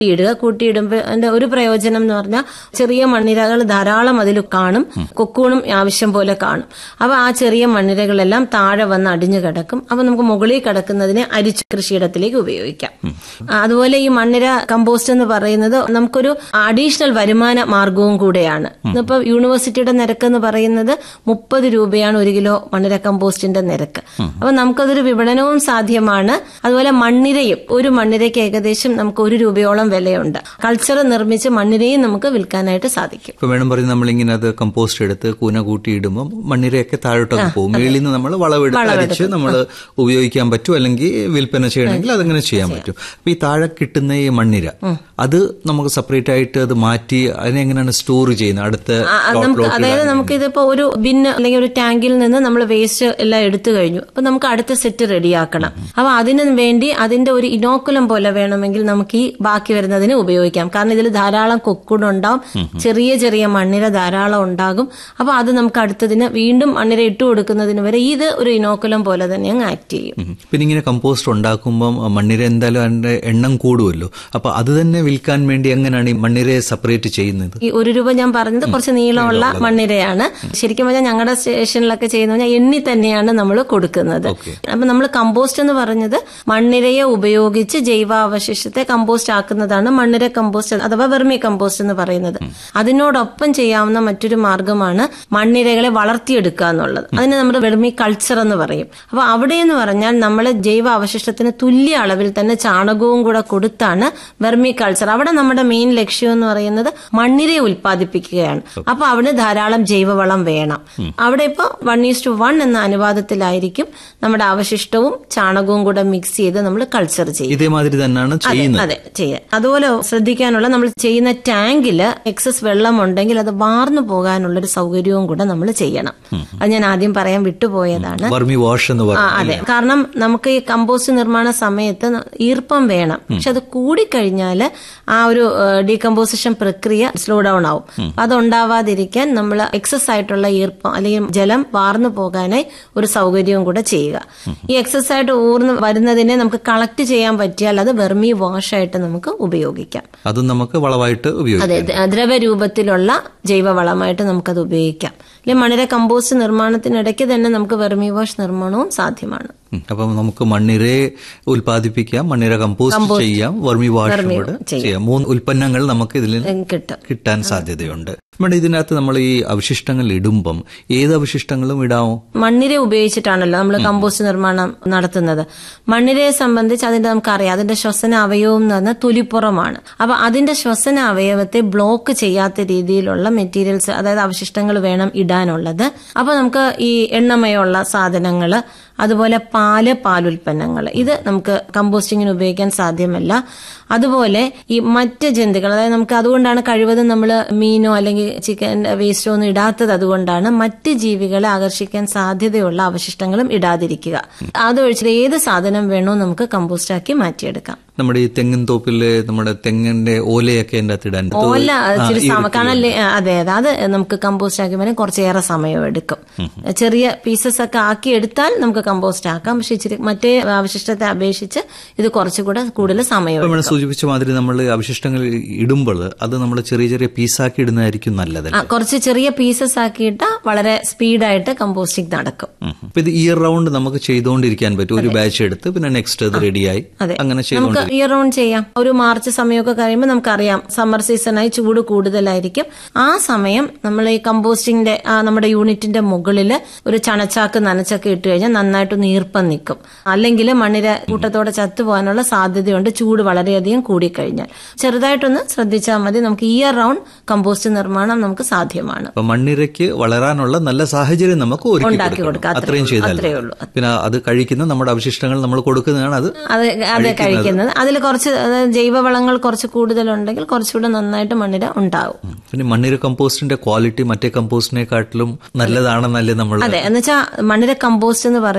ഇടുക കൂട്ടിയിടുമ്പോൾ അതിന്റെ ഒരു പ്രയോജനം എന്ന് പറഞ്ഞാൽ ചെറിയ മണ്ണിരകൾ ധാരാളം അതിൽ കാണും കൊക്കൂണും ആവശ്യം പോലെ കാണും അപ്പൊ ആ ചെറിയ മണ്ണിരകളെല്ലാം താഴെ വന്ന് അടിഞ്ഞു കിടക്കും അപ്പൊ നമുക്ക് മുകളിൽ കിടക്കുന്നതിനെ അരിച്ച് കൃഷിയിടത്തിലേക്ക് ഉപയോഗിക്കാം ആ, അതുപോലെ ഈ മണ്ണിര കമ്പോസ്റ്റ് എന്ന് പറയുന്നത് നമുക്കൊരു അഡീഷണൽ വരുമാന മാർഗവും കൂടെയാണ് ഇന്നിപ്പോ യൂണിവേഴ്സിറ്റിയുടെ നിരക്ക് എന്ന് പറയുന്നത് മുപ്പത് രൂപയാണ് ഒരു കിലോ മണ്ണിര കമ്പോസ്റ്റിന്റെ നിരക്ക് അപ്പൊ നമുക്കതൊരു വിപണനവും സാധ്യമാണ് അതുപോലെ മണ്ണിരയും ഒരു മണ്ണിരയ്ക്ക് ഏകദേശം നമുക്ക് ഒരു രൂപയോളം വിലയുണ്ട് കൾച്ചർ നിർമ്മിച്ച് മണ്ണിരയും നമുക്ക് വിൽക്കാനായിട്ട് സാധിക്കും ഇപ്പൊ വേണം പറയും നമ്മളിങ്ങനെ അത് കമ്പോസ്റ്റ് എടുത്ത് കൂന കൂട്ടി ഇടുമ്പോൾ മണ്ണിരയൊക്കെ താഴോട്ടൊക്കെ പോകും മേളിൽ നിന്ന് നമ്മൾ വളവെടുത്ത് അരിച്ച് നമ്മൾ ഉപയോഗിക്കാൻ പറ്റും അല്ലെങ്കിൽ വിൽപ്പന ചെയ്യണമെങ്കിൽ അതങ്ങനെ ചെയ്യാൻ പറ്റും അപ്പൊ ഈ താഴെ കിട്ടുന്ന ഈ മണ്ണിര അത് നമുക്ക് സെപ്പറേറ്റ് ആയിട്ട് അത് മാറ്റി അതിനെങ്ങനെയാണ് സ്റ്റോർ ചെയ്യുന്നത് അടുത്ത ആ, ആ, plot- നമുക്ക് plot അതായത് ഇടാൻ നമുക്ക് ഇതിപ്പോ ഒരു ബിന്ന് അല്ലെങ്കിൽ ഒരു ടാങ്കിൽ നിന്ന് നമ്മൾ വേസ്റ്റ് എല്ലാം എടുത്തു കഴിഞ്ഞു അപ്പൊ നമുക്ക് അടുത്ത സെറ്റ് റെഡിയാക്കണം അപ്പൊ അതിന് വേണ്ടി അതിന്റെ ഒരു ഇനോക്കുലം പോലെ വേണമെങ്കിൽ നമുക്ക് ഈ ബാക്കി വരുന്നതിന് ഉപയോഗിക്കാം കാരണം ഇതിൽ ധാരാളം കൊക്കുടുണ്ടാവും ചെറിയ ചെറിയ മണ്ണിര ധാരാളം ഉണ്ടാകും അപ്പൊ അത് നമുക്ക് അടുത്തതിന് വീണ്ടും മണ്ണിര ഇട്ട് കൊടുക്കുന്നതിന് വരെ ഇത് ഒരു ഇനോക്കുലം പോലെ തന്നെ അങ്ങ് ആക്ട് ചെയ്യും ഉം. പിന്നെ ഇങ്ങനെ കമ്പോസ്റ്റ് ഉണ്ടാക്കുമ്പോൾ മണ്ണിര എന്തായാലും അതിന്റെ എണ്ണം കൂടുമല്ലോ അപ്പൊ അത് തന്നെ വിൽക്കാൻ വേണ്ടി എങ്ങനെയാണ് ഈ മണ്ണിരയെ സെപ്പറേറ്റ് ചെയ്യുന്നത് ഈ ഒരു രൂപ ഞാൻ പറഞ്ഞത് കുറച്ച് നീളമുള്ള മണ്ണിരയാണ് ശരിക്കും പറഞ്ഞാൽ ഞങ്ങളുടെ സ്റ്റേഷനിലൊക്കെ ചെയ്യുന്ന പറഞ്ഞാൽ എണ്ണി തന്നെയാണ് നമ്മൾ കൊടുക്കുന്നത് അപ്പൊ നമ്മൾ കമ്പോസ്റ്റ് എന്ന് പറഞ്ഞത് മണ്ണിരയെ ഉപയോഗിച്ച് ജൈവാവശിഷ്ടത്തെ കമ്പോസ്റ്റ് ആക്കുന്നതാണ് മണ്ണിര കമ്പോസ്റ്റ് അഥവാ വെർമി കമ്പോസ്റ്റ് എന്ന് പറയുന്നത് അതിനോടൊപ്പം ചെയ്യാവുന്ന മറ്റൊരു മാർഗമാണ് മണ്ണിരകളെ വളർത്തിയെടുക്കുക എന്നുള്ളത് അതിന് നമ്മൾ വെർമി കൾച്ചർ എന്ന് പറയും അപ്പൊ അവിടെ എന്ന് പറഞ്ഞാൽ നമ്മൾ ജൈവ അവശിഷ്ടത്തിന് തുല്യ അളവിൽ തന്നെ ചാണകവും കൂടെ കൊടുത്താണ് വെർമി കൾച്ചർ അവിടെ നമ്മുടെ മെയിൻ ലക്ഷ്യം എന്ന് പറയുന്നത് മണ്ണിരയെ ഉൽപ്പാദിപ്പിക്കുകയാണ് അപ്പൊ അവിടെ ധാരാളം ജൈവവളം വേണം അവിടെ ഇപ്പൊ വൺ ഈസ് ടു വൺ എന്ന അനുപാതത്തിലായിരിക്കും നമ്മുടെ അവശിഷ്ടവും ചാണകവും കൂടെ മിക്സ് ചെയ്ത് നമ്മൾ കൾച്ചർ ചെയ്യും ഇതേമാതിരി തന്നെയാണ് ചെയ്യുന്നത് അതെ ചെയ്യാം അതുപോലെ ശ്രദ്ധിക്കാനുള്ള നമ്മൾ ചെയ്യുന്ന ടാങ്കില് എക്സസ് വെള്ളം ഉണ്ടെങ്കിൽ അത് വാർന്നു പോകാനുള്ള ഒരു സൗകര്യവും കൂടെ നമ്മൾ ചെയ്യണം അത് ഞാൻ ആദ്യം പറയാൻ വിട്ടുപോയതാണ് വർമി വാഷ് എന്ന് ആ പറഞ്ഞു അതെ കാരണം നമുക്ക് ഈ കമ്പോസ്റ്റ് നിർമ്മാണ സമയത്ത് ന- ഈർപ്പം വേണം പക്ഷെ അത് കൂടിക്കഴിഞ്ഞാൽ ആ ഒരു ഡീകമ്പോസിഷൻ പ്രക്രിയ സ്ലോ ഡൗൺ ആവും അപ്പൊ അതുണ്ടാവാതിരിക്കാൻ നമ്മൾ എക്സസ് ആയിട്ടുള്ള ഈർപ്പം അല്ലെങ്കിൽ ജലം വാർന്നു പോകാനായി ഒരു സൗകര്യവും കൂടെ ചെയ്യുക ഈ എക്സസ് ആയിട്ട് ഊർന്ന് വരുന്നതിനെ നമുക്ക് കളക്ട് ചെയ്യാൻ പറ്റിയാൽ അത് വെർമി വാഷ് ആയിട്ട് നമുക്ക് ഉപയോഗിക്കാം അതും നമുക്ക് വളമായിട്ട് ഉപയോഗിക്കാം അതെ ദ്ര- ദ്രവരൂപത്തിലുള്ള ജൈവവളമായിട്ട് നമുക്കത് ഉപയോഗിക്കാം അല്ലെങ്കിൽ മണ്ണിര കമ്പോസ്റ്റ് നിർമ്മാണത്തിനിടയ്ക്ക് തന്നെ നമുക്ക് വെർമി വാഷ് നിർമ്മാണവും സാധ്യമാണ് ഉം. അപ്പം നമുക്ക് മണ്ണിരയെ ഉൽപ്പാദിപ്പിക്കാം മണ്ണിര കമ്പോസ്റ്റ് ചെയ്യാം വർമി വാഷും കൂടെ ചെയ്യാം മൂന്ന് ഉൽപ്പന്നങ്ങൾ നമുക്ക് ഇതിൽ ഉം, കിട്ടും കിട്ടാൻ സാധ്യതയുണ്ട് നമ്മുടെ ഇതിനകത്ത് നമ്മൾ ഈ അവശിഷ്ടങ്ങൾ ഇടുമ്പം ഏത് അവശിഷ്ടങ്ങളും ഇടാമോ മണ്ണിര ഉപയോഗിച്ചിട്ടാണല്ലോ നമ്മൾ കമ്പോസ്റ്റ് നിർമ്മാണം നടത്തുന്നത് മണ്ണിരയെ സംബന്ധിച്ച് അതിന്റെ നമുക്കറിയാം അതിന്റെ ശ്വസന അവയവം എന്ന് പറഞ്ഞാൽ തൊലിപ്പുറമാണ് അപ്പൊ അതിന്റെ ശ്വസന അവയവത്തെ ബ്ലോക്ക് ചെയ്യാത്ത രീതിയിലുള്ള മെറ്റീരിയൽസ് അതായത് അവശിഷ്ടങ്ങൾ വേണം ഇടാനുള്ളത് അപ്പൊ നമുക്ക് ഈ എണ്ണമയമുള്ള സാധനങ്ങള് അതുപോലെ പാല് പാലുൽപ്പന്നങ്ങൾ ഇത് നമുക്ക് കമ്പോസ്റ്റിങ്ങിന് ഉപയോഗിക്കാൻ സാധ്യമല്ല അതുപോലെ ഈ മറ്റ് ജന്തുക്കൾ അതായത് നമുക്ക് അതുകൊണ്ടാണ് കഴിവതും നമ്മൾ മീനോ അല്ലെങ്കിൽ ചിക്കൻ വേസ്റ്റോ ഒന്നും ഇടാത്തത് അതുകൊണ്ടാണ് മറ്റ് ജീവികളെ ആകർഷിക്കാൻ സാധ്യതയുള്ള അവശിഷ്ടങ്ങളും ഇടാതിരിക്കുക അതൊഴിച്ചിട്ട് ഏത് സാധനം വേണോ നമുക്ക് കമ്പോസ്റ്റ് ആക്കി മാറ്റിയെടുക്കാം നമ്മുടെ ഈ തെങ്ങിൻ തോപ്പില് നമ്മുടെ തെങ്ങിന്റെ ഓലയൊക്കെ അതിന്റെ അകത്ത് ഇടാൻ പറ്റും. ഓല ആ, ഇച്ചിരി ഈ സമ ഒരു കാരണം ലേ- അതെ അതെ അത് നമുക്ക് കമ്പോസ്റ്റ് ആക്കി വരാൻ കുറച്ചേറെ സമയം എടുക്കും ചെറിയ പീസസ് ഒക്കെ ആക്കി എടുത്താൽ നമുക്ക് കമ്പോസ്റ്റ് ആക്കാം പക്ഷെ ഇച്ചിരി മറ്റേ അവശിഷ്ടത്തെ അപേക്ഷിച്ച് ഇത് കുറച്ചുകൂടെ കൂടുതൽ സമയം ഇപ്പൊ നമ്മൾ സൂചിപ്പിച്ച മാതിരി നമ്മൾ അവശിഷ്ടങ്ങൾ ഇടുമ്പോൾ അത് നമ്മൾ ചെറിയ ചെറിയ പീസാക്കി ഇടുന്നതായിരിക്കും നല്ലത് ആ, കുറച്ച് ചെറിയ പീസസ് ആക്കിയിട്ട് വളരെ സ്പീഡായിട്ട് കമ്പോസ്റ്റിംഗ് നടക്കും അപ്പൊ ഇത് ഇയർ റൗണ്ട് നമുക്ക് ചെയ്തുകൊണ്ടിരിക്കാൻ പറ്റും ഒരു ബാച്ച് എടുത്ത് പിന്നെ നെക്സ്റ്റ് അത് റെഡിയായി അതെ അങ്ങനെ നമുക്ക് ചെയ്തുകൊണ്ട് ഇയർ റൗണ്ട് ചെയ്യാം ഒരു മാർച്ച് സമയമൊക്കെ കഴിയുമ്പോൾ നമുക്കറിയാം സമ്മർ സീസണായി ചൂട് കൂടുതലായിരിക്കും ആ സമയം നമ്മൾ ഈ കമ്പോസ്റ്റിംഗിന്റെ ആ നമ്മുടെ യൂണിറ്റിന്റെ മുകളിൽ ഒരു ചണച്ചാക്ക് നനച്ചൊക്കെ ഇട്ട് കഴിഞ്ഞാൽ നന്നായിട്ടൊന്ന് ഈർപ്പം നിൽക്കും അല്ലെങ്കിൽ മണ്ണിര കൂട്ടത്തോടെ ചത്തുപോകാനുള്ള സാധ്യതയുണ്ട് ചൂട് വളരെയധികം കൂടിക്കഴിഞ്ഞാൽ ചെറുതായിട്ടൊന്ന് ശ്രദ്ധിച്ചാൽ മതി നമുക്ക് ഇയർ റൗണ്ട് കമ്പോസ്റ്റ് നിർമ്മാണം നമുക്ക് സാധ്യമാണ് അപ്പൊ മണ്ണിരയ്ക്ക് വളരാനുള്ള നല്ല സാഹചര്യം നമുക്ക് ഒരുക്കി ഉണ്ടാക്കി കൊടുക്കണം. കൊടുക്കാം. അത്രയും അത്രേ ചെയ്താൽ അത്രേ മതി. ഉള്ളൂ. പിന്നെ അത് കഴിക്കുന്ന നമ്മുടെ അവശിഷ്ടങ്ങൾ നമ്മൾ കൊടുക്കുന്നതാണ് അത് അത് അത് കഴിക്കുന്നത് അതിൽ കുറച്ച് അതായത് ജൈവവളങ്ങൾ കുറച്ച് കൂടുതലുണ്ടെങ്കിൽ കുറച്ചുകൂടെ നന്നായിട്ട് മണ്ണിര ഉണ്ടാവും പിന്നെ മണ്ണിര കമ്പോസ്റ്റിന്റെ ക്വാളിറ്റി മറ്റേ കമ്പോസ്റ്റിനെക്കാട്ടിലും നല്ലതാണെന്നല്ലേ നമ്മൾ അതെ എന്നുവെച്ചാൽ മണ്ണിര കമ്പോസ്റ്റ് എന്ന് പറയുന്നത്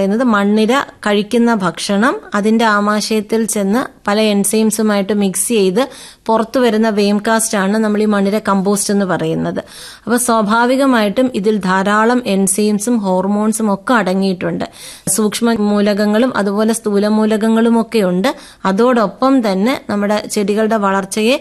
പറയുന്നത് മണ്ണിര കഴിക്കുന്ന ഭക്ഷണം അതിന്റെ ആമാശയത്തിൽ ചെന്ന് പല എൻസൈംസുമായിട്ട് മിക്സ് ചെയ്ത് പുറത്തു വരുന്ന വെയിംകാസ്റ്റ് ആണ് നമ്മൾ ഈ മണ്ണിര കമ്പോസ്റ്റ് എന്ന് പറയുന്നത് അപ്പൊ സ്വാഭാവികമായിട്ടും ഇതിൽ ധാരാളം എൻസൈംസും ഹോർമോൺസും ഒക്കെ അടങ്ങിയിട്ടുണ്ട് സൂക്ഷ്മ മൂലകങ്ങളും അതുപോലെ സ്ഥൂല മൂലകങ്ങളും ഒക്കെ ഉണ്ട് അതോടൊപ്പം തന്നെ നമ്മുടെ ചെടികളുടെ വളർച്ചയെ